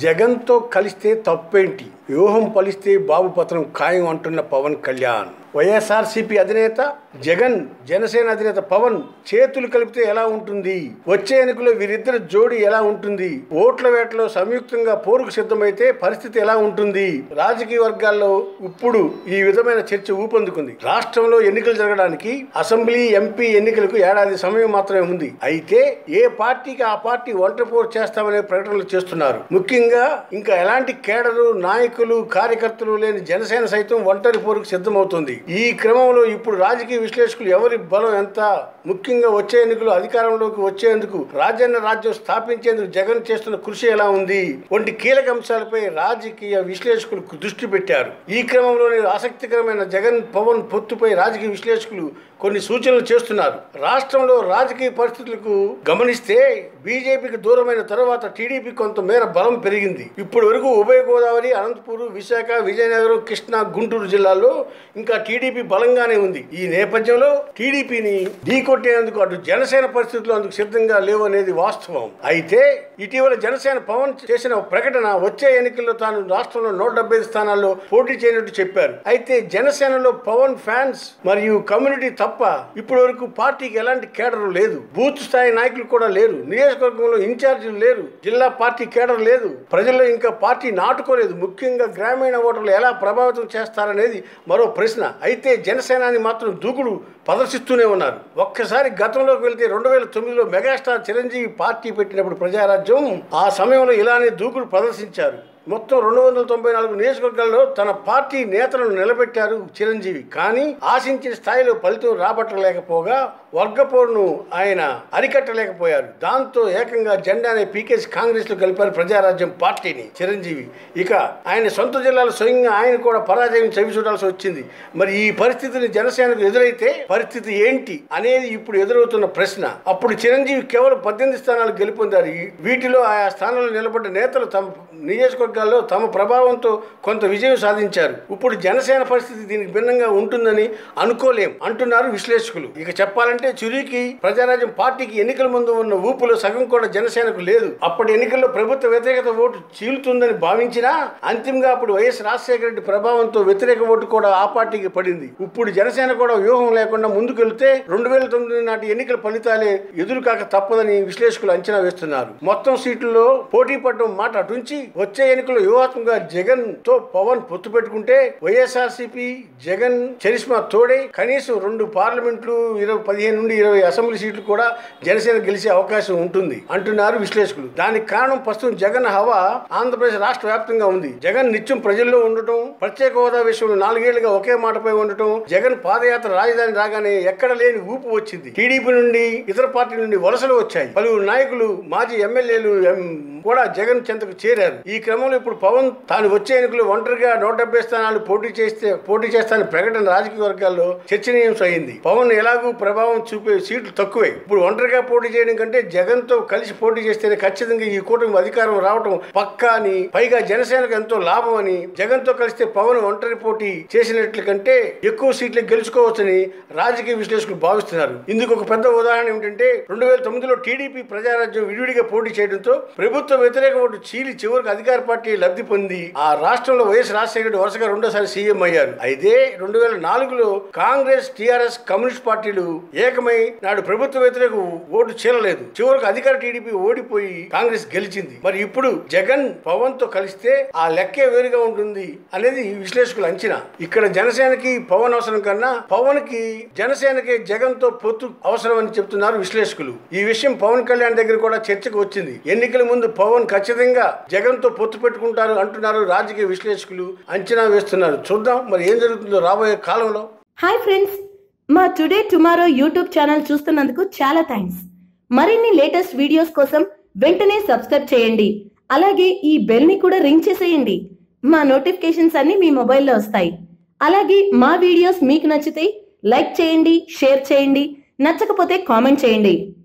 జగన్తో కలిస్తే తప్పేంటి వ్యూహం ఫలిస్తే బాబు పత్రం ఖాయం అంటున్న పవన్ కళ్యాణ్ వైఎస్ఆర్సీపీ అధినేత జగన్ జనసేన అధినేత పవన్ చేతులు కలిపితే ఎలా ఉంటుంది వచ్చే ఎన్నికలో వీరిద్దరి జోడి ఎలా ఉంటుంది ఓట్ల వేటలో సంయుక్తంగా పోరుకు సిద్ధమైతే పరిస్థితి ఎలా ఉంటుంది రాజకీయ వర్గాల్లో ఇప్పుడు ఈ విధమైన చర్చ ఊపందుకుంది రాష్ట్రంలో ఎన్నికలు జరగడానికి అసెంబ్లీ ఎంపీ ఎన్నికలకు ఏడాది సమయం మాత్రమే ఉంది అయితే ఏ పార్టీకి ఆ పార్టీ ఒంటరి పోరు చేస్తామనే ప్రకటనలు చేస్తున్నారు ముఖ్యంగా ఇంకా ఎలాంటి కేడరు నాయకులు కార్యకర్తలు లేని జనసేన సైతం ఒంటరి పోరుకు సిద్ధమవుతుంది ఈ క్రమంలో ఇప్పుడు రాజకీయ విశ్లేషకులు ఎవరి బలం ఎంత ముఖ్యంగా వచ్చే ఎన్నికలు అధికారంలోకి వచ్చేందుకు రాజ్యాంగ రాజ్యం స్థాపించేందుకు జగన్ చేస్తున్న కృషి ఎలా ఉంది వంటి కీలక అంశాలపై రాజకీయ విశ్లేషకులు దృష్టి పెట్టారు ఈ క్రమంలోనే ఆసక్తికరమైన జగన్ పవన్ పొత్తుపై రాజకీయ విశ్లేషకులు కొన్ని సూచనలు చేస్తున్నారు రాష్ట్రంలో రాజకీయ పరిస్థితులకు గమనిస్తే బీజేపీకి దూరమైన తర్వాత టీడీపీ కొంత మేర బలం పెరిగింది ఇప్పటి వరకు ఉభయ గోదావరి అనంతపూర్ విశాఖ విజయనగరం కృష్ణా గుంటూరు జిల్లాల్లో ఇంకా టీడీపీ బలంగానే ఉంది ఈ నేపథ్యంలో టీడీపీని ఢీకొట్టేందుకు అటు జనసేన పరిస్థితులు అందుకు సిద్ధంగా లేవు అనేది వాస్తవం అయితే ఇటీవల జనసేన పవన్ చేసిన ప్రకటన వచ్చే ఎన్నికల్లో తాను రాష్ట్రంలో నూట డెబ్బై స్థానాల్లో పోటీ చేయనట్టు చెప్పారు అయితే జనసేనలో పవన్ ఫ్యాన్స్ మరియు కమ్యూనిటీ తప్ప ఇప్పటి వరకు పార్టీకి ఎలాంటి కేడర్ లేదు బూత్ స్థాయి నాయకులు కూడా లేరు నియోజకవర్గంలో ఇన్ఛార్జీలు లేరు జిల్లా పార్టీ కేడర్ లేదు ప్రజల్లో ఇంకా పార్టీ నాటుకోలేదు ముఖ్యంగా గ్రామీణ ఓటర్లు ఎలా ప్రభావితం చేస్తారనేది మరో ప్రశ్న అయితే జనసేనాని మాత్రం దూకుడు ప్రదర్శిస్తూనే ఉన్నారు ఒక్కసారి గతంలోకి వెళ్తే రెండు వేల తొమ్మిదిలో మెగాస్టార్ చిరంజీవి పార్టీ పెట్టినప్పుడు ప్రజారాజ్యం ఆ సమయంలో ఇలానే దూకుడు ప్రదర్శించారు మొత్తం రెండు వందల తొంభై నాలుగు నియోజకవర్గాల్లో తన పార్టీ నేతలను నిలబెట్టారు చిరంజీవి కానీ ఆశించిన స్థాయిలో ఫలితం రాబట్టలేకపోగా వర్గపోరును ఆయన అరికట్టలేకపోయారు దాంతో ఏకంగా జెండానే పీకేసి కాంగ్రెస్ లో కలిపారు ప్రజారాజ్యం పార్టీని చిరంజీవి ఇక ఆయన సొంత జిల్లాలో స్వయంగా ఆయన కూడా పరాజయం చవి చూడాల్సి వచ్చింది మరి ఈ పరిస్థితిని జనసేనకు ఎదురైతే పరిస్థితి ఏంటి అనేది ఇప్పుడు ఎదురవుతున్న ప్రశ్న అప్పుడు చిరంజీవి కేవలం పద్దెనిమిది స్థానాలు గెలుపొందారు ఈ- వీటిలో ఆయా స్థానాల్లో నిలబడ్డ నేతలు తమ నియోజకవర్గాల్లో తమ ప్రభావంతో కొంత విజయం సాధించారు ఇప్పుడు జనసేన పరిస్థితి దీనికి భిన్నంగా ఉంటుందని అనుకోలేం అంటున్నారు విశ్లేషకులు ఇక చెప్పాలంటే చురికి ప్రజారాజ్యం పార్టీకి ఎన్నికల ముందు ఉన్న ఊపులో సగం కూడా జనసేనకు లేదు అప్పటి ఎన్నికల్లో ప్రభుత్వ వ్యతిరేకత ఓటు చీలుతుందని భావించినా అంతిమంగా అప్పుడు వైఎస్ రాజశేఖర రెడ్డి ప్రభావంతో వ్యతిరేక ఓటు కూడా ఆ పార్టీకి పడింది ఇప్పుడు జనసేన కూడా వ్యూహం లేకుండా ముందుకెళ్తే రెండు వేల తొమ్మిది నాటి ఎన్నికల ఫలితాలే ఎదురు కాక తప్పదని విశ్లేషకులు అంచనా వేస్తున్నారు మొత్తం సీట్లలో పోటీ పడడం మాట అటుంచి వచ్చే ఎన్నికల్లో వ్యూహాత్మకంగా జగన్ తో పవన్ పొత్తు పెట్టుకుంటే వైఎస్ఆర్సీపీ జగన్ చరిష్మా తోడే కనీసం రెండు పార్లమెంట్లు ఇరవై పదిహేను నుండి ఇరవై అసెంబ్లీ సీట్లు కూడా జనసేన గెలిచే అవకాశం ఉంటుంది అంటున్నారు విశ్లేషకులు దానికి కారణం ప్రస్తుతం జగన్ హవా ఆంధ్రప్రదేశ్ రాష్ట్ర వ్యాప్తంగా ఉంది జగన్ నిత్యం ప్రజల్లో ఉండటం ప్రత్యేక హోదా విషయంలో నాలుగేళ్లుగా ఒకే మాటపై ఉండటం జగన్ పాదయాత్ర రాజధాని రాగానే ఎక్కడ లేని ఊపు వచ్చింది టీడీపీ నుండి ఇతర పార్టీల నుండి వలసలు వచ్చాయి పలువురు నాయకులు మాజీ ఎమ్మెల్యేలు ఎం- కూడా జగన్ చెంతకు చేరారు ఈ క్రమంలో ఇప్పుడు పవన్ తాను వచ్చే ఎన్నికలు ఒంటరిగా నూట డెబ్బై స్థానాలు పోటీ చేస్తే పోటీ చేస్తానని ప్రకటన రాజకీయ వర్గాల్లో చర్చనీయాంశం అయింది పవన్ ఎలాగూ ప్రభావం చూపే సీట్లు తక్కువే ఇప్పుడు ఒంటరిగా పోటీ చేయడం కంటే జగన్ తో కలిసి పోటీ చేస్తేనే ఖచ్చితంగా ఈ కూటమి అధికారం రావటం పక్కా అని పైగా జనసేనకు ఎంతో లాభం అని జగన్ తో కలిస్తే పవన్ ఒంటరి పోటీ చేసినట్ల కంటే ఎక్కువ సీట్లు గెలుచుకోవచ్చని రాజకీయ విశ్లేషకులు భావిస్తున్నారు ఇందుకు ఒక పెద్ద ఉదాహరణ ఏమిటంటే రెండు వేల తొమ్మిదిలో టీడీపీ ప్రజారాజ్యం విడివిడిగా పోటీ చేయడంతో ప్రభుత్వ వ్యతిరేక ఓటు చీలి చివరికి అధికార పార్టీ లబ్ధి పొంది ఆ రాష్ట్రంలో వైఎస్ రాజశేఖర రెడ్డి వరుసగా రెండోసారి సీఎం అయ్యారు అయితే రెండు వేల నాలుగులో కాంగ్రెస్ టీఆర్ఎస్ కమ్యూనిస్ట్ పార్టీలు ఏకమై నాడు ప్రభుత్వ వ్యతిరేక ఓటు చీలలేదు చివరికి అధికార టీడీపీ ఓడిపోయి కాంగ్రెస్ గెలిచింది మరి ఇప్పుడు జగన్ పవన్ తో కలిస్తే ఆ లెక్కే వేరుగా ఉంటుంది అనేది విశ్లేషకుల అంచనా ఇక్కడ జనసేనకి పవన్ అవసరం కన్నా పవన్ కి జనసేనకి జగన్ తో పొత్తు అవసరం అని చెప్తున్నారు విశ్లేషకులు ఈ విషయం పవన్ కళ్యాణ్ దగ్గర కూడా చర్చకు వచ్చింది ఎన్నికల ముందు పవన్ ఖచ్చితంగా జగన్ తో పొత్తు పెట్టుకుంటారు అంటున్నారు రాజకీయ విశ్లేషకులు అంచనా వేస్తున్నారు చూద్దాం మరి ఏం జరుగుతుందో రాబోయే కాలంలో హాయ్ ఫ్రెండ్స్ మా టుడే టుమారో యూట్యూబ్ ఛానల్ చూస్తున్నందుకు చాలా థ్యాంక్స్ మరిన్ని లేటెస్ట్ వీడియోస్ కోసం వెంటనే సబ్స్క్రైబ్ చేయండి అలాగే ఈ బెల్ ని కూడా రింగ్ చేసేయండి మా నోటిఫికేషన్స్ అన్ని మీ మొబైల్లో వస్తాయి అలాగే మా వీడియోస్ మీకు నచ్చితే లైక్ చేయండి షేర్ చేయండి నచ్చకపోతే కామెంట్ చేయండి